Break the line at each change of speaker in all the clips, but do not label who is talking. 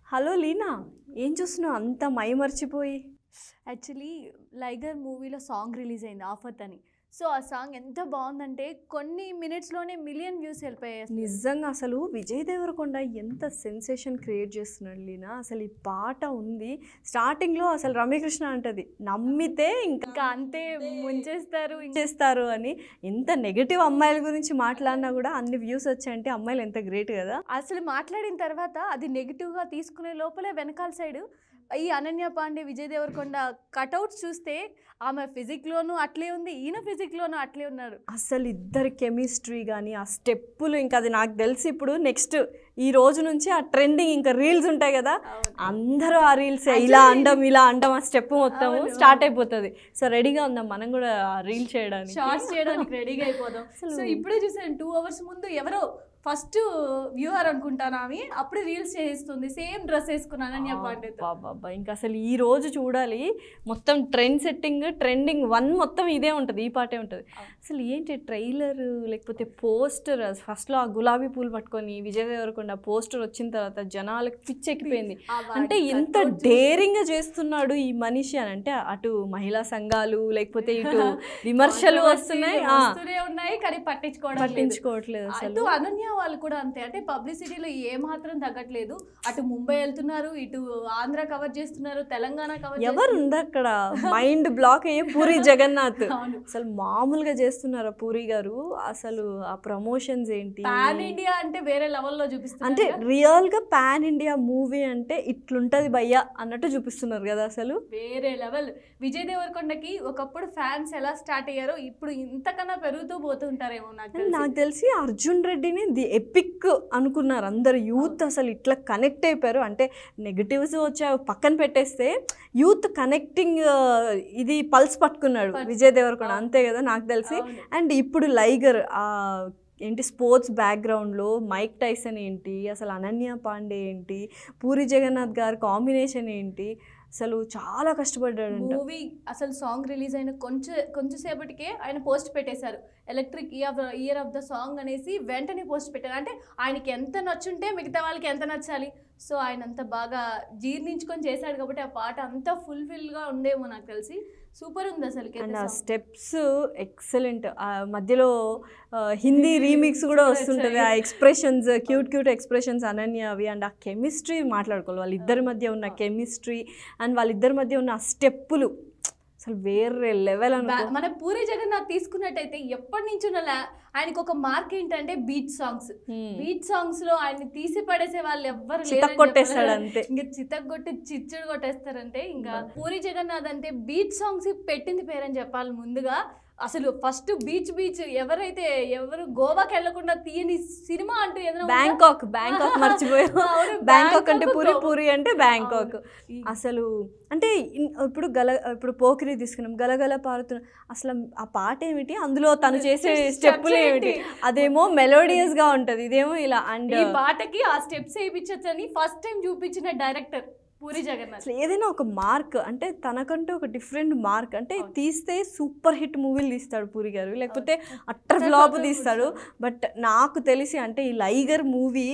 Hello Leena ఏం చూస్తున్నావు అంత మై మర్చిపోయి
యాక్చువల్లీ లైగర్ మూవీలో సాంగ్ రిలీజ్ అయింది ఆఫత్ అని సో ఆ సాంగ్ ఎంత బాగుందంటే కొన్ని మినిట్స్లోనే మిలియన్ వ్యూస్ వెళ్ళిపోయాయి అసలు.
నిజంగా అసలు విజయ్ దేవరకొండ ఎంత సెన్సేషన్ క్రియేట్ చేస్తున్నాడు లీనా అసలు ఈ పాట ఉంది స్టార్టింగ్లో అసలు రమ్యకృష్ణ అంటది నమ్మితే ఇంకా
ఇంకా అంతే ముంచేస్తారు ఇంకా
చేస్తారు అని ఎంత నెగటివ్ అమ్మాయిల గురించి మాట్లాడినా కూడా అన్ని వ్యూస్ వచ్చాయంటే అమ్మాయిలు ఎంత గ్రేట్ కదా
అసలు మాట్లాడిన తర్వాత అది నెగిటివ్గా తీసుకునే లోపలే వెనకాల సైడ్ ఈ అనన్య పాండే విజయ్ దేవరకొండ కటౌట్స్ చూస్తే ఆమె ఫిజిక్లోనూ అట్లే ఉంది ఈయన ఫిజిక్లోనూ అట్లే ఉన్నారు
అసలు ఇద్దరి కెమిస్ట్రీ కానీ ఆ స్టెప్పులు ఇంకా అది నాకు తెలిసి ఇప్పుడు నెక్స్ట్ ఈ రోజు నుంచి ఆ ట్రెండింగ్ ఇంకా రీల్స్ ఉంటాయి కదా అందరూ ఆ రీల్స్ ఇలా అండం ఇలా అండం ఆ స్టెప్ మొత్తం
అవును,
స్టార్ట్ అయిపోతుంది సో రెడీగా ఉందాం మనం కూడా రీల్ చేయడానికి
షార్ట్స్ చేయడానికి రెడీగా అయిపోదాం సో ఇప్పుడే చూసాను టూ అవర్స్ ముందు ఎవరో ఫస్ట్ వ్యూవర్ అనుకుంటాను ఆమె అప్పుడే రీల్స్ చేస్తుంది సేమ్ డ్రెస్ వేసుకున్నాను అనన్య పాండేతో
బాబా ఇంకా అసలు ఈ రోజు చూడాలి మొత్తం ట్రెండ్ సెట్టింగ్ ట్రెండింగ్ వన్ మొత్తం ఇదే ఉంటుంది ఈ పాటే ఉంటుంది అసలు ఏంటి ట్రైలర్ లేకపోతే పోస్టర్ ఫస్ట్లో ఆ గులాబీ పూలు పట్టుకొని విజయ్ దేవరకొండ పోస్టర్ వచ్చిన తర్వాత జనాలకు పిచ్చెక్కిపోయింది
ఆ వాడి
అంటే ఎంత
cutout చూసి-
డేరింగ్ గా చేస్తున్నాడు ఈ మనిషి అని అంటే అటు మహిళా సంఘాలు లేకపోతే ఇటు విమర్శలు వస్తున్నాయి ఆ,
వస్తూనే ఉన్నాయి కానీ పట్టించుకోవడం లేదు.
పట్టించుకోవట్లేదు అసలు
అటు అనన్య వాళ్ళు కూడా అంతే అంటే పబ్లిసిటీలో ఏ మాత్రం తగ్గట్లేదు అటు ముంబై వెళ్తున్నారు ఇటు ఆంధ్ర కవర్ చేస్తున్నారు తెలంగాణ కవర్
ఎవరు ఉంది అక్కడ మైండ్ బ్లాక్ అయ్యే పూరి జగన్నాథ్
అవును.
అసలు మామూలుగా చేస్తున్నారు పూరి గారు అసలు ఆ ప్రమోషన్స్ ఏంటి
పాన్ ఇండియా అంటే వేరే లెవెల్లో చూపిస్తున్నారు
అంటే రియల్ గా పాన్ ఇండియా మూవీ అంటే ఇట్లుంటది భయ్యా అన్నట్టు చూపిస్తున్నారు కదా అసలు
వేరే లెవెల్ విజయ్ దేవరకొండకి ఒకప్పుడు ఫ్యాన్స్ ఎలా స్టార్ట్ అయ్యారో ఇప్పుడు ఇంతకన్నా పెరుగుతూ పోతుంటారేమో నాకు
అండ్
తెలిసి.
నాకు తెలిసి అర్జున్ రెడ్డిని ది ఎపిక్ అనుకున్నారు అందరు యూత్ అసలు ఇట్లా కనెక్ట్ అయిపోయారు అంటే నెగటివ్స్ వచ్చా పక్కన పెట్టేస్తే యూత్ కనెక్టింగ్ ఇది పల్స్ పట్టుకున్నాడు
Pulse.
విజయ్ దేవరకొండ అంతే కదా నాకు తెలిసి
అవును.
అండ్ ఇప్పుడు లైగర్ ఆ ఏంటి స్పోర్ట్స్ బ్యాక్గ్రౌండ్లో మైక్ టైసన్ ఏంటి అసలు అనన్య పాండే ఏంటి పూరి జగన్నాథ్ గారి కాంబినేషన్ ఏంటి అసలు చాలా కష్టపడ్డాడంట
మూవీ అసలు సాంగ్ రిలీజ్ అయిన కొంచెం కొంచెంసేపటికే ఆయన పోస్ట్ పెట్టేశారు electric year year of the song అనేసి వెంటనే పోస్ట్ పెట్టారు అంటే ఆయనకి ఎంత నచ్చుంటే మిగతా వాళ్ళకి ఎంత నచ్చాలి సో ఆయన అంత బాగా జీర్ణించుకొని చేశాడు కాబట్టి ఆ పాట అంతా ఫుల్ఫిల్గా ఉండేమో నాకు తెలిసి సూపర్ ఉంది అసలు
అండ్ ఆ స్టెప్స్ ఎక్సలెంట్ ఆ మధ్యలో ఆ, హిందీ రీమిక్స్ కూడా వస్తుంటుంది ఆ expressions cute cute expressions Ananya అవి అండ్ ఆ కెమిస్ట్రీ మాట్లాడుకోవాలి వాళ్ళిద్దరి మధ్య ఉన్న కెమిస్ట్రీ అండ్ వాళ్ళిద్దరి మధ్య ఉన్న ఆ స్టెప్పులు అసలు వేరే లెవెల్ అనుకో
మన పూరి జగన్నాథ్ తీసుకున్నట్టయితే ఎప్పటి నుంచి ఉన్న లా- ఆయనకు ఒక మార్క్ ఏంటంటే beach songs
Hmm.
Beach songs లో ఆయన తీసి పడేసే వాళ్ళు ఎవ్వరు లేరని
చితక్ కొట్టేస్తాడు
చెప్పాలి.
అంతే.
ఇంకా చితక్ కొట్టి చిచ్చుడు కొట్టేస్తారంటే ఇంకా పూరి జగన్నాథ్ అంటే బీచ్ సాంగ్స్ పెట్టింది పేరని చెప్పాలి ముందుగా అసలు ఫస్ట్ బీచ్ బీచ్ ఎవరైతే ఎవరు గోవాకి వెళ్లకుండా తీయని సినిమా అంటూ ఏదైనా ఉందా?
బ్యాంకాక్ బ్యాంకాక్ మర్చిపోయాం
అవును,
బ్యాంకాక్ అంటే
బ్యాంకాక్
పూరి
గో-
పూరి అంటే బ్యాంకాక్
ఈ-
అసలు అంటే ఇన్- ఇప్పుడు గల ఇప్పుడు పోకిరి తీసుకున్నాం గలగల పారుతున్న అసలు ఆ పాట ఏమిటి అందులో తను చేసే
Steps
స్టెప్పులు ఏమిటి
ఏంటి?
అదేమో మెలోడియస్ గా ఉంటది ఇదేమో ఇలా అండ్
ఈ పాటకి ఆ స్టెప్స్ వేయించచ్చని ఫస్ట్ టైం చూపించిన డైరెక్టర్ పూరి జగన్నాథ్
అసలు ఏదైనా ఒక మార్క్ అంటే తనకంటూ ఒక డిఫరెంట్ మార్క్ అంటే తీస్తే సూపర్ హిట్ మూవీలు తీస్తాడు పూరి గారు లేకపోతే అట్టర్ ఫ్లాప్ తీస్తాడు బట్ నాకు తెలిసి అంటే ఈ లైగర్ మూవీ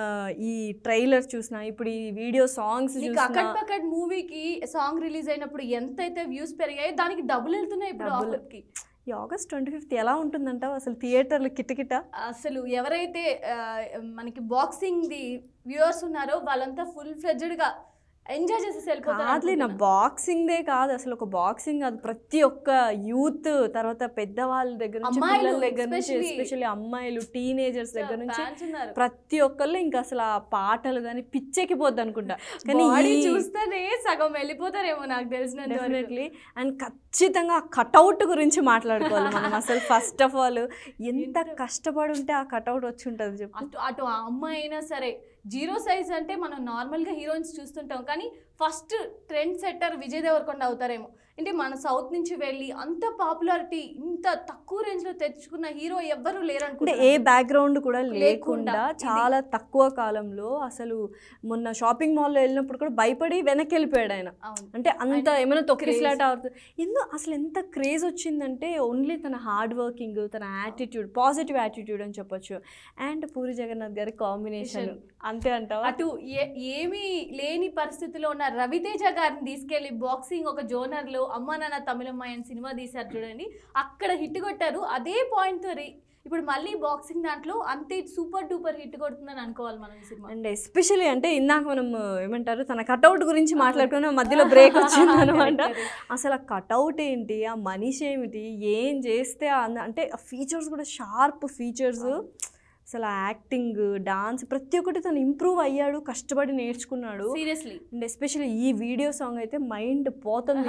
ఈ ట్రైలర్ చూసిన ఇప్పుడు ఈ వీడియో సాంగ్స్
నీకు
చూసిన
అకట్ పకట్ మూవీకి సాంగ్ రిలీజ్ అయినప్పుడు ఎంతైతే వ్యూస్ పెరిగాయో దానికి డబుల్ వెళ్తున్నాయి ఇప్పుడు
Double.
ఆఫర్కి
ఈ ఆగస్ట్ ట్వంటీ ఫిఫ్త్ ఎలా ఉంటుందంటావు అసలు థియేటర్లు కిటకిట
అసలు ఎవరైతే ఆ, మనకి బాక్సింగ్ ది వ్యూవర్స్ ఉన్నారో వాళ్ళంతా ఫుల్ ఫ్లెడ్జ్డ్గా ఎంజాయ్ చేసేసి వెళ్ళిపోతారు
కాదులే నా
అనుకుంటున్నా.
బాక్సింగ్దే కాదు అసలు ఒక బాక్సింగ్ కాదు ప్రతి ఒక్క యూత్ తర్వాత పెద్దవాళ్ళ దగ్గర నుంచి
అమ్మాయిలు
పిల్లల దగ్గర నుంచి
especially.
ఎస్పెషల్లీ అమ్మాయిలు టీనేజర్స్ దగ్గర నుంచి
Fans ఉన్నారు
ప్రతి ఒక్కళ్ళు ఇంకా అసలు ఆ పాటలు కానీ పిచ్చెక్కిపోద్ది అనుకుంటా కానీ
బాడీ
ఈ-
చూస్తేనే సగం వెళ్ళిపోతారేమో నాకు తెలిసినంత వరకు.
డెఫినెట్లీ అండ్ ఖచ్చితంగా ఆ కటౌట్ గురించి మాట్లాడుకోవాలి మనం అసలు ఫస్ట్ ఆఫ్ ఆల్ ఎంత కష్టపడి ఉంటే ఆ కటౌట్ వచ్చి ఉంటుంది చెప్పు
అటు అటు ఆ అమ్మాయి అయినా సరే జీరో సైజ్ అంటే మనం నార్మల్గా హీరోయిన్స్ చూస్తుంటాం కానీ first trendsetter Vijay Deverakonda అవుతారేమో అంటే మన సౌత్ నుంచి వెళ్ళి అంత పాపులారిటీ ఇంత తక్కువ రేంజ్ లో తెచ్చుకున్న హీరో ఎవ్వరూ లేరు
అంటే ఏ
అనుకుంటా
బ్యాక్గ్రౌండ్ కూడా
లేకుండా
లేకుండా
ఇది.
చాలా తక్కువ కాలంలో అసలు మొన్న షాపింగ్ మాల్లో వెళ్ళినప్పుడు కూడా భయపడి వెనక్కి వెళ్ళిపోయాడు ఆయన
అవును
అంటే అంత
ఆయన
ఏమైనా తొక్కిస్లాట
craze.
అవుతుంది ఎందుకు అసలు ఎంత క్రేజ్ వచ్చిందంటే ఓన్లీ తన హార్డ్ వర్కింగ్ తన యాటిట్యూడ్ పాజిటివ్ యాటిట్యూడ్ అని చెప్పొచ్చు అండ్ పూరి జగన్నాథ్ గారి కాంబినేషన్ అంతే అంటావా
అటు ఏ ఏమీ లేని పరిస్థితిలో ఉన్న రవితేజ గారిని తీసుకెళ్లి బాక్సింగ్ ఒక జోనర్ లో అమ్మ నాన్న తమిళమ్మాయి అని సినిమా తీశారు చూడండి అక్కడ హిట్ కొట్టారు అదే పాయింట్ తో రి- ఇప్పుడు మళ్ళీ బాక్సింగ్ దాంట్లో అంతే సూపర్ డూపర్ హిట్ కొడుతుందని అనుకోవాలి మనం ఈ సినిమా
అండ్ ఎస్పెషల్లీ అంటే ఇందాక మనం ఏమంటారు తన కటౌట్ గురించి మాట్లాడుకున్న మధ్యలో బ్రేక్ వచ్చింది అనమాట అసలు ఆ కటౌట్ ఏంటి ఆ మనిషి ఏమిటి ఏం చేస్తే ఆ అంద- అంటే ఆ ఫీచర్స్ కూడా షార్ప్ ఫీచర్స్ అసలు ఆ యాక్టింగ్ డాన్స్ ప్రతి ఒక్కటి తను ఇంప్రూవ్ అయ్యాడు కష్టపడి నేర్చుకున్నాడు
సీరియస్లీ
అండ్ ఎస్పెషల్లీ ఈ వీడియో సాంగ్ అయితే మైండ్ పోతుంది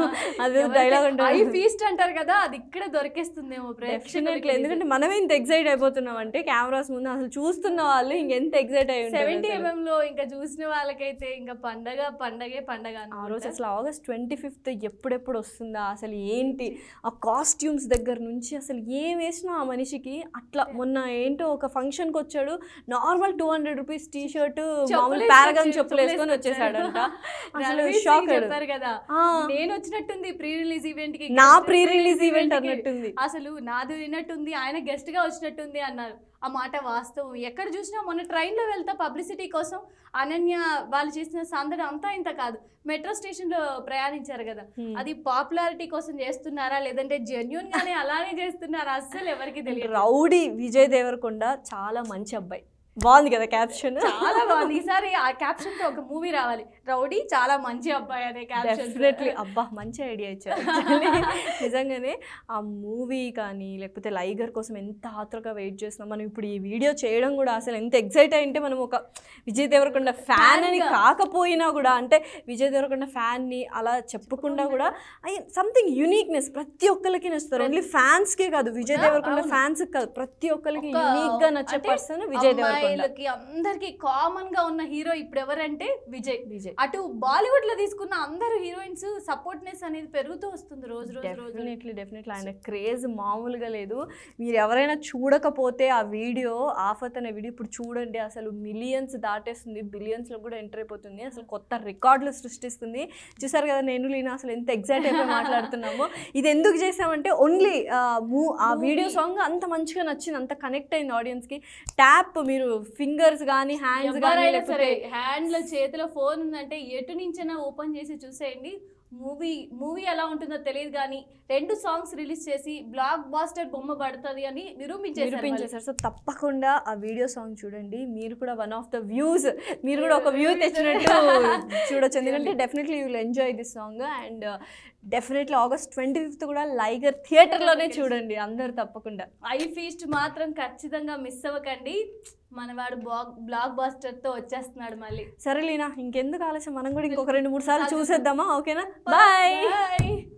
అదే డైలాగ్
ఐ
అంటే
ఫీస్ట్ అంటారు కదా అది ఇక్కడ దొరికేస్తుందేమో
డెఫినెట్లీ ఎందుకంటే మనమే ఇంత ఎగ్జైట్ అయిపోతున్నాం అంటే కెమెరాస్ ముందు అసలు చూస్తున్న వాళ్ళు ఇంకెంత ఎగ్జైట్ అయి ఉంటారు
సెవెంటీ
అసలు.
ఎంఎం లో ఇంకా చూసిన వాళ్ళకైతే ఇంకా పండగ పండగే పండగ
ఆ రోజు
అనుకుంటా.
అసలు ఆగస్ట్ ట్వంటీ ఫిఫ్త్ ఎప్పుడెప్పుడు వస్తుందా అసలు ఏంటి ఆ కాస్ట్యూమ్స్ దగ్గర నుంచి అసలు ఏం వేసినా ఆ మనిషికి అట్లా మొన్న ఏంటో ఒక ఫంక్షన్కి వచ్చాడు normal two hundred rupees T shirt మామూలు
చెప్పులు
పారగాన్
వేసుకొచ్చి-
చెప్పులు వేసుకొని
చెప్పులు
వచ్చేసాడంట అసలు
రణవీర్ సింగ్
షాక్
చెప్పారు కదా నేను వచ్చినట్టుంది ప్రీ రిలీజ్ ఈవెంట్ కి
నా
guest
pre release
pre-release
event
event కి.
అన్నట్టుంది
అసలు నాది విన్నట్టుంది ఆయన గెస్ట్ గా వచ్చినట్టుంది అన్నారు ఆ మాట వాస్తవం ఎక్కడ చూసినా మొన్న ట్రైన్ లో వెళ్తా పబ్లిసిటీ కోసం అనన్య వాళ్ళు చేసిన సందడి అంతా ఇంత కాదు మెట్రో స్టేషన్ లో ప్రయాణించారు కదా
Hmm.
అది పాపులారిటీ కోసం చేస్తున్నారా లేదంటే జెన్యున్ గానే అలానే చేస్తున్నారా అస్సలు ఎవరికి తెలియదు
రౌడీ విజయ్ దేవరకొండ చాలా మంచి అబ్బాయి బాగుంది కదా క్యాప్షన్
చాలా బాగుంది ఈసారి ఆ క్యాప్షన్ తో ఒక మూవీ రావాలి రౌడీ చాలా మంచి అబ్బాయి అనే క్యాప్షన్
డెఫినెట్లీ అబ్బా మంచి ఐడియా ఇచ్చారు Actually, నిజంగానే ఆ మూవీ కానీ లేకపోతే లైగర్ కోసం ఎంత ఆత్రగా వెయిట్ చేస్తున్నాం మనం ఇప్పుడు ఈ వీడియో చేయడం కూడా అసలు ఎంత ఎక్సైట్ అయింటే మనం ఒక విజయ్ దేవరకొండ ఫ్యాన్ అని
Fan గా.
కాకపోయినా కూడా అంటే విజయ్ దేవరకొండ ఫ్యాన్ని అలా చెప్పకుండా కూడా సంథింగ్ యూనిక్నెస్ ప్రతి ఒక్కరికి నచ్చుతారు ఓన్లీ ఫ్యాన్స్కే కాదు విజయ్
ఆ,
దేవరకొండ
అవును.
ఫ్యాన్స్ కాదు ప్రతి ఒక్కరికి
ఒక-
యూనిక్ గా నచ్చే
అంటే
పర్సన్ విజయ్ దేవరకొండ
అమ్మాయిలకి అందరికి కామన్ గా ఉన్న హీరో ఇప్పుడు ఎవరంటే విజయ్
విజయ్
అటు బాలీవుడ్ లో తీసుకున్న అందరు హీరోయిన్స్ సపోర్ట్నెస్ అనేది పెరుగుతూ వస్తుంది రోజు రోజు రోజు
డెఫినెట్లీ డెఫినెట్లీ ఆయన క్రేజ్ మామూలుగా లేదు మీరు ఎవరైనా చూడకపోతే ఆ వీడియో ఆఫత్ అనే వీడియో ఇప్పుడు చూడండి అసలు మిలియన్స్ దాటేస్తుంది బిలియన్స్లో కూడా ఎంటర్ అయిపోతుంది అసలు కొత్త రికార్డులు సృష్టిస్తుంది చూసారు కదా నేను లీనా అసలు ఎంత ఎగ్జైట్ అయిపోయి మాట్లాడుతున్నామో ఇది ఎందుకు చేసామంటే ఓన్లీ మూ ఆ వీడియో
Movie.
సాంగ్ అంత మంచిగా నచ్చింది అంత కనెక్ట్ అయింది ఆడియన్స్కి ట్యాప్ మీరు ఫింగర్స్ కానీ హ్యాండ్స్ కానీ
ఎవరైనా సరే
లేకపోతే
హ్యాండ్ లో చేతిలో ఫోన్ ఉందంటే ఎటు నుంచైనా ఓపెన్ చేసి చూసేయండి మూవీ మూవీ ఎలా ఉంటుందో తెలియదు కానీ రెండు సాంగ్స్ రిలీజ్ చేసి బ్లాక్ బాస్టర్ బొమ్మ పడుతుంది అని నిరూపించేశారు వాళ్ళు.
నిరూపించేశారు సో తప్పకుండా ఆ వీడియో సాంగ్ చూడండి మీరు కూడా వన్ ఆఫ్ ద వ్యూస్ మీరు కూడా ఒక వ్యూ తెచ్చినట్టు చూడొచ్చు ఎందుకంటే definitely you will enjoy this song and definitely August twenty fifth కూడా లైగర్ థియేటర్లోనే చూడండి అందరు తప్పకుండా
ఐ ఫీస్ట్ మాత్రం ఖచ్చితంగా మిస్ అవ్వకండి మనవాడు బ్లాక్ బ్లాక్ బాస్టర్ తో వచ్చేస్తున్నాడు మళ్ళీ
సరే లీనా ఇంకెందుకు ఆలస్యం మనం కూడా ఇంకొక రెండు మూడు సార్లు చూసేద్దామా ఓకేనా బాయ్
బాయ్